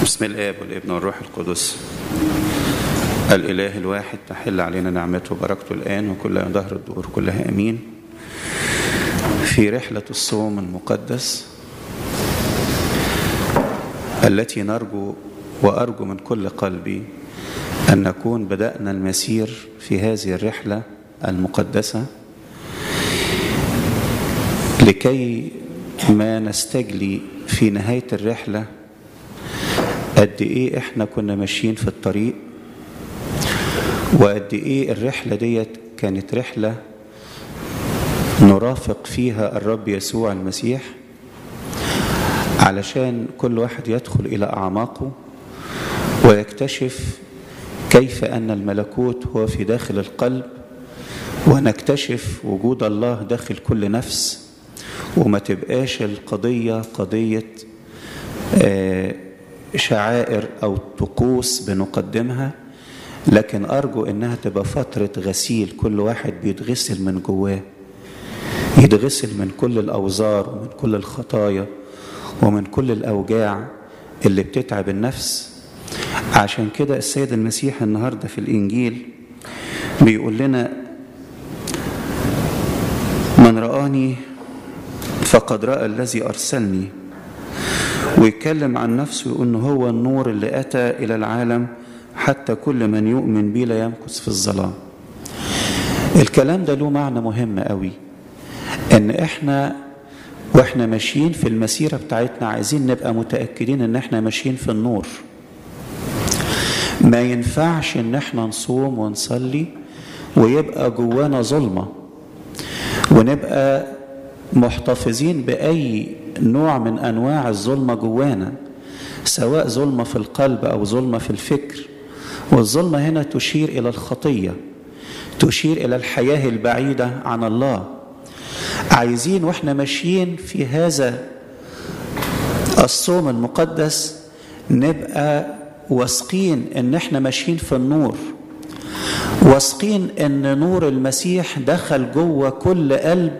بسم الآب والابن والروح القدس الإله الواحد تحل علينا نعمته وبركته الآن وكل ظهر الدور كلها أمين في رحلة الصوم المقدس التي نرجو وأرجو من كل قلبي أن نكون بدأنا المسير في هذه الرحلة المقدسة لكي ما نستجلي في نهاية الرحلة قد إيه إحنا كنا ماشيين في الطريق وقد إيه الرحلة ديت كانت رحلة نرافق فيها الرب يسوع المسيح علشان كل واحد يدخل إلى أعماقه ويكتشف كيف أن الملكوت هو في داخل القلب ونكتشف وجود الله داخل كل نفس وما تبقاش القضية قضية شعائر أو طقوس بنقدمها لكن أرجو إنها تبقى فترة غسيل كل واحد بيتغسل من جواه يتغسل من كل الأوزار ومن كل الخطايا ومن كل الأوجاع اللي بتتعب النفس عشان كده السيد المسيح النهاردة في الإنجيل بيقول لنا من رآني فقد رأى الذي أرسلني ويتكلم عن نفسه يقول إنه هو النور اللي أتى إلى العالم حتى كل من يؤمن بي لا يمكث في الظلام الكلام ده له معنى مهم قوي ان احنا واحنا ماشيين في المسيره بتاعتنا عايزين نبقى متاكدين ان احنا ماشيين في النور ما ينفعش ان احنا نصوم ونصلي ويبقى جوانا ظلمه ونبقى محتفظين باي نوع من انواع الظلمه جوانا سواء ظلمه في القلب او ظلمه في الفكر والظلمه هنا تشير الى الخطيه تشير الى الحياه البعيده عن الله عايزين واحنا ماشيين في هذا الصوم المقدس نبقى واثقين ان احنا ماشيين في النور واثقين ان نور المسيح دخل جوه كل قلب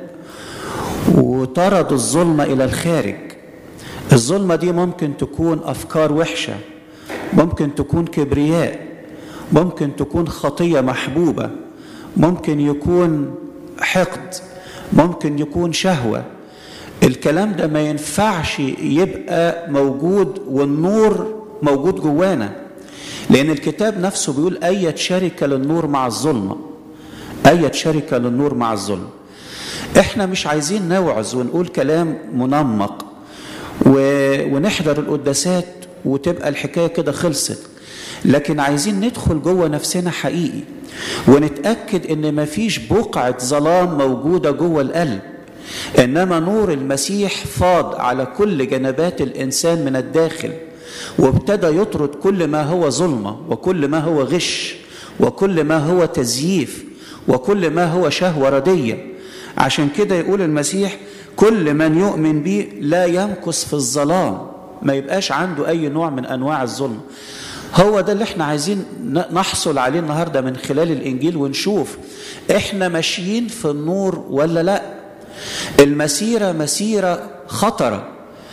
وطرد الظلمه الى الخارج الظلمه دي ممكن تكون افكار وحشه ممكن تكون كبرياء ممكن تكون خطيه محبوبه ممكن يكون حقد ممكن يكون شهوه الكلام ده ما ينفعش يبقى موجود والنور موجود جوانا لان الكتاب نفسه بيقول اية شركة للنور مع الظلمة اية شركة للنور مع الظلم احنا مش عايزين نوعظ ونقول كلام منمق و... ونحضر القداسات وتبقى الحكاية كده خلصت لكن عايزين ندخل جوه نفسنا حقيقي ونتأكد ان مفيش بقعة ظلام موجودة جوه القلب انما نور المسيح فاض على كل جنبات الانسان من الداخل وابتدى يطرد كل ما هو ظلمه وكل ما هو غش وكل ما هو تزييف وكل ما هو شهوه رديه عشان كده يقول المسيح كل من يؤمن بي لا يمكث في الظلام ما يبقاش عنده اي نوع من انواع الظلم هو ده اللي احنا عايزين نحصل عليه النهارده من خلال الانجيل ونشوف احنا ماشيين في النور ولا لا المسيره مسيره خطره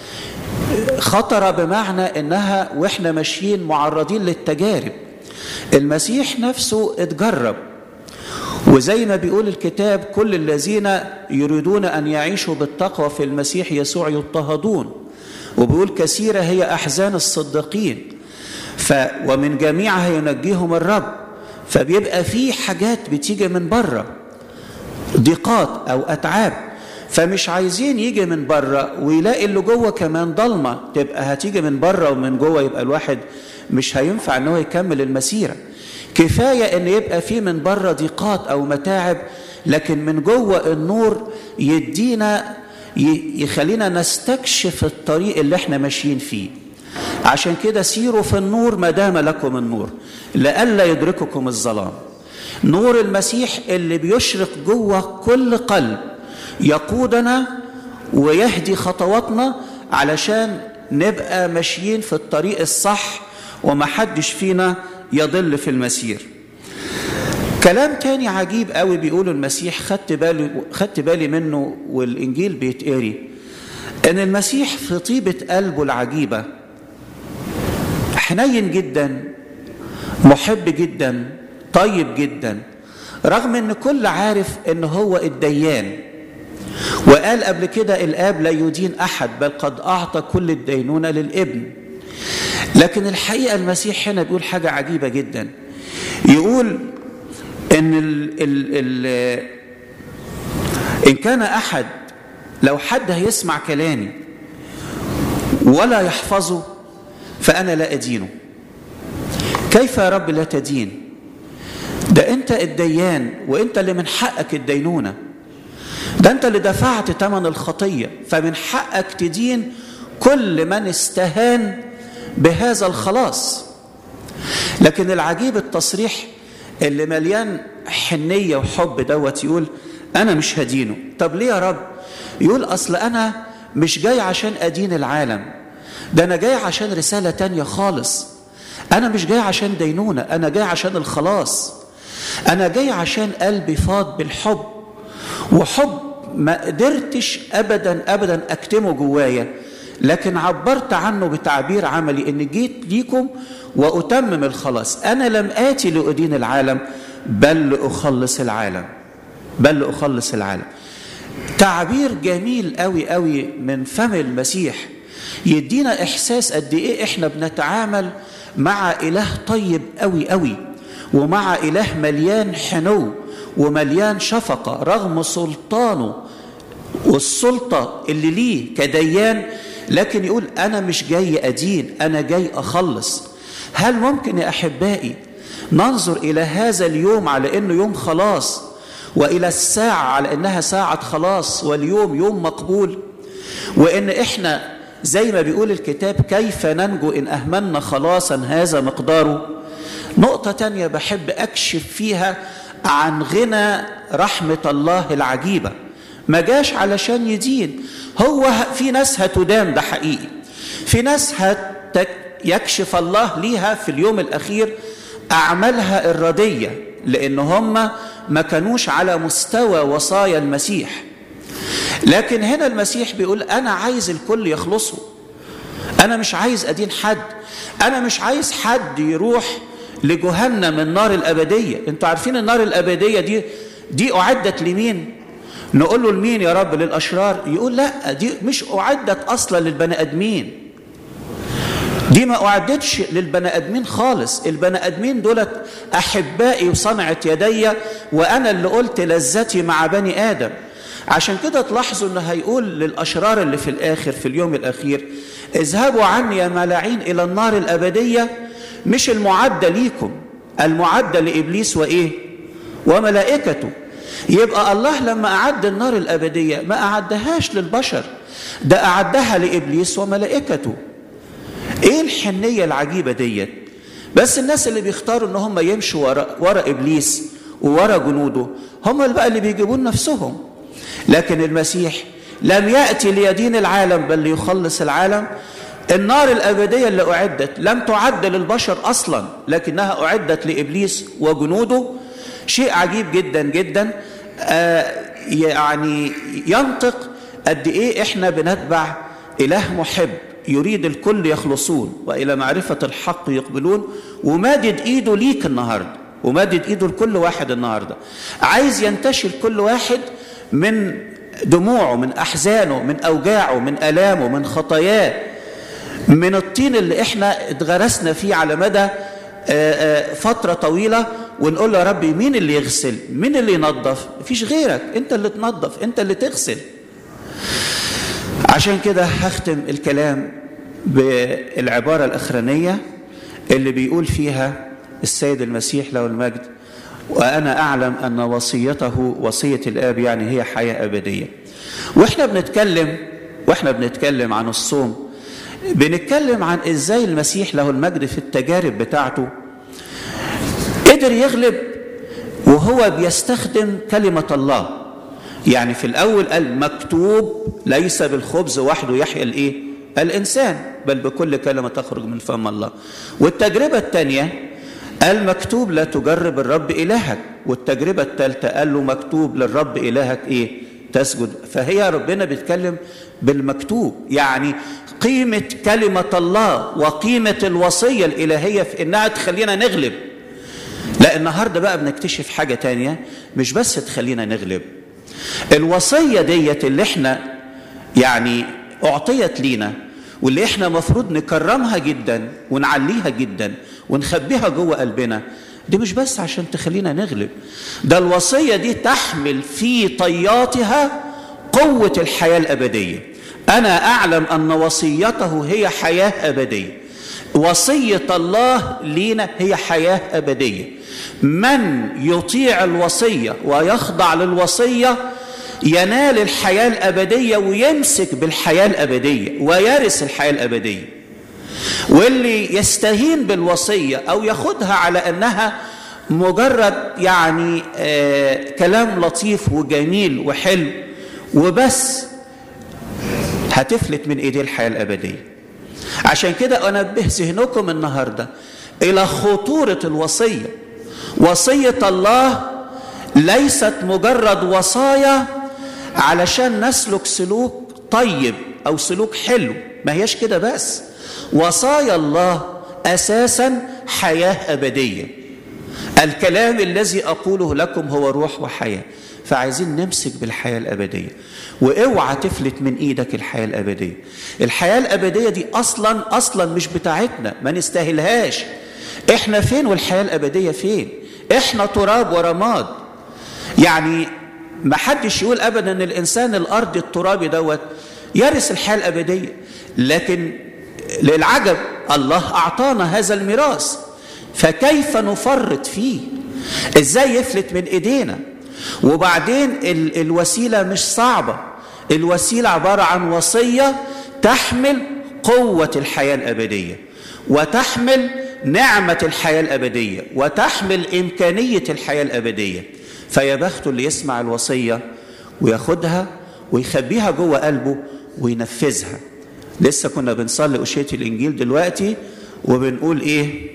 خطره بمعنى انها واحنا ماشيين معرضين للتجارب المسيح نفسه اتجرب وزي ما بيقول الكتاب كل الذين يريدون ان يعيشوا بالتقوى في المسيح يسوع يضطهدون وبيقول كثيره هي احزان الصديقين ف ومن جميعها ينجيهم الرب فبيبقى في حاجات بتيجي من بره ضيقات او اتعاب فمش عايزين يجي من بره ويلاقي اللي جوه كمان ضلمه تبقى هتيجي من بره ومن جوه يبقى الواحد مش هينفع ان هو يكمل المسيره كفايه ان يبقى في من بره ضيقات او متاعب لكن من جوه النور يدينا يخلينا نستكشف الطريق اللي احنا ماشيين فيه عشان كده سيروا في النور ما دام لكم النور لئلا يدرككم الظلام نور المسيح اللي بيشرق جوه كل قلب يقودنا ويهدي خطواتنا علشان نبقى ماشيين في الطريق الصح ومحدش فينا يضل في المسير كلام تاني عجيب قوي بيقوله المسيح خدت بالي خدت بالي منه والانجيل بيتقري ان المسيح في طيبه قلبه العجيبه حنين جدا محب جدا طيب جدا رغم ان كل عارف ان هو الديان وقال قبل كده الاب لا يدين احد بل قد اعطى كل الدينونه للابن لكن الحقيقه المسيح هنا بيقول حاجه عجيبه جدا يقول ان ال ال ال ان كان احد لو حد هيسمع كلامي ولا يحفظه فانا لا ادينه كيف يا رب لا تدين ده انت الديان وانت اللي من حقك الدينونه ده انت اللي دفعت ثمن الخطيه فمن حقك تدين كل من استهان بهذا الخلاص لكن العجيب التصريح اللي مليان حنيه وحب دوت يقول انا مش هدينه طب ليه يا رب يقول اصل انا مش جاي عشان ادين العالم ده انا جاي عشان رساله تانية خالص انا مش جاي عشان دينونه انا جاي عشان الخلاص انا جاي عشان قلبي فاض بالحب وحب ما قدرتش ابدا ابدا اكتمه جوايا لكن عبرت عنه بتعبير عملي ان جيت ليكم واتمم الخلاص انا لم اتي لادين العالم بل لاخلص العالم بل لاخلص العالم تعبير جميل قوي قوي من فم المسيح يدينا احساس قد ايه احنا بنتعامل مع اله طيب قوي قوي ومع اله مليان حنو ومليان شفقه رغم سلطانه والسلطه اللي ليه كديان لكن يقول انا مش جاي ادين انا جاي اخلص هل ممكن يا احبائي ننظر الى هذا اليوم على انه يوم خلاص والى الساعه على انها ساعه خلاص واليوم يوم مقبول وان احنا زي ما بيقول الكتاب كيف ننجو ان اهملنا خلاصا هذا مقداره نقطه تانية بحب اكشف فيها عن غنى رحمه الله العجيبه ما جاش علشان يدين هو في ناس هتدام ده حقيقي في ناس هت يكشف الله ليها في اليوم الاخير اعمالها الرديه لان هم ما كانوش على مستوى وصايا المسيح لكن هنا المسيح بيقول انا عايز الكل يخلصوا انا مش عايز ادين حد انا مش عايز حد يروح لجهنم النار الابديه انتوا عارفين النار الابديه دي دي اعدت لمين نقول له لمين يا رب للاشرار يقول لا دي مش اعدت اصلا للبني ادمين دي ما اعدتش للبني ادمين خالص البني ادمين دولت احبائي وصنعه يدي وانا اللي قلت لذتي مع بني ادم عشان كده تلاحظوا انه هيقول للاشرار اللي في الاخر في اليوم الاخير اذهبوا عني يا ملاعين الى النار الابديه مش المعده ليكم المعده لابليس وايه وملائكته يبقى الله لما اعد النار الابديه ما اعدهاش للبشر ده اعدها لابليس وملائكته ايه الحنيه العجيبه ديت بس الناس اللي بيختاروا ان هم يمشوا ورا ورا ابليس وورا جنوده هم اللي بقى اللي بيجيبوا نفسهم لكن المسيح لم ياتي ليدين العالم بل ليخلص العالم النار الابديه اللي اعدت لم تعد للبشر اصلا لكنها اعدت لابليس وجنوده شيء عجيب جدا جدا آه يعني ينطق قد ايه احنا بنتبع اله محب يريد الكل يخلصون والى معرفه الحق يقبلون ومادد ايده ليك النهارده ومادد ايده لكل واحد النهارده عايز ينتشر كل واحد من دموعه من احزانه من اوجاعه من الامه من خطاياه من الطين اللي احنا اتغرسنا فيه على مدى فتره طويله ونقول له يا ربي مين اللي يغسل مين اللي ينظف مفيش غيرك انت اللي تنظف انت اللي تغسل عشان كده هختم الكلام بالعباره الاخرانيه اللي بيقول فيها السيد المسيح له المجد وانا اعلم ان وصيته وصيه الاب يعني هي حياه ابديه واحنا بنتكلم واحنا بنتكلم عن الصوم بنتكلم عن ازاي المسيح له المجد في التجارب بتاعته قدر يغلب وهو بيستخدم كلمه الله يعني في الاول قال مكتوب ليس بالخبز وحده يحيا الايه الانسان بل بكل كلمه تخرج من فم الله والتجربه الثانيه قال مكتوب لا تجرب الرب الهك والتجربه الثالثه قال له مكتوب للرب الهك ايه تسجد فهي ربنا بيتكلم بالمكتوب يعني قيمة كلمة الله وقيمة الوصية الإلهية في إنها تخلينا نغلب لا النهاردة بقى بنكتشف حاجة تانية مش بس تخلينا نغلب الوصية ديت اللي احنا يعني أعطيت لينا واللي احنا مفروض نكرمها جدا ونعليها جدا ونخبيها جوه قلبنا دي مش بس عشان تخلينا نغلب ده الوصية دي تحمل في طياتها قوة الحياة الأبدية أنا أعلم أن وصيته هي حياة أبدية وصية الله لينا هي حياة أبدية من يطيع الوصية ويخضع للوصية ينال الحياة الأبدية ويمسك بالحياة الأبدية ويرث الحياة الأبدية واللي يستهين بالوصية أو ياخدها على أنها مجرد يعني آه كلام لطيف وجميل وحلو وبس هتفلت من ايديه الحياة الأبدية عشان كده أنبه ذهنكم النهاردة إلى خطورة الوصية وصية الله ليست مجرد وصايا علشان نسلك سلوك طيب أو سلوك حلو ما هيش كده بس وصايا الله أساسا حياة أبدية الكلام الذي أقوله لكم هو روح وحياة فعايزين نمسك بالحياة الأبدية واوعى تفلت من ايدك الحياة الأبدية الحياة الأبدية دي أصلا أصلا مش بتاعتنا ما نستاهلهاش احنا فين والحياة الأبدية فين احنا تراب ورماد يعني ما حدش يقول أبدا أن الإنسان الأرض الترابي دوت يرث الحياة الأبدية لكن للعجب الله أعطانا هذا الميراث فكيف نفرط فيه ازاي يفلت من ايدينا وبعدين ال الوسيله مش صعبه الوسيله عباره عن وصيه تحمل قوه الحياه الابديه وتحمل نعمه الحياه الابديه وتحمل امكانيه الحياه الابديه فيا بخته اللي يسمع الوصيه وياخدها ويخبيها جوه قلبه وينفذها لسه كنا بنصلي أشية الإنجيل دلوقتي وبنقول إيه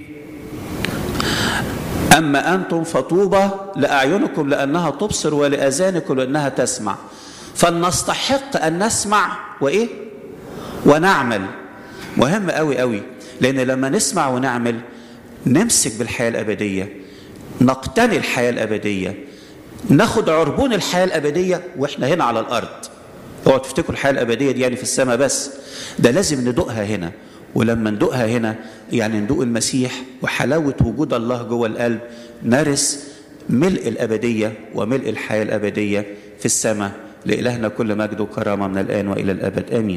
أما أنتم فطوبى لأعينكم لأنها تبصر ولآذانكم لأنها تسمع فلنستحق أن نسمع وإيه ونعمل مهم قوي قوي لأن لما نسمع ونعمل نمسك بالحياة الأبدية نقتني الحياة الأبدية ناخد عربون الحياة الأبدية وإحنا هنا على الأرض اوعوا تفتكروا الحياة الأبدية دي يعني في السماء بس ده لازم ندوقها هنا ولما ندوقها هنا يعني ندوق المسيح وحلاوة وجود الله جوه القلب نرث ملء الأبدية وملء الحياة الأبدية في السماء لإلهنا كل مجد وكرامة من الآن وإلى الأبد آمين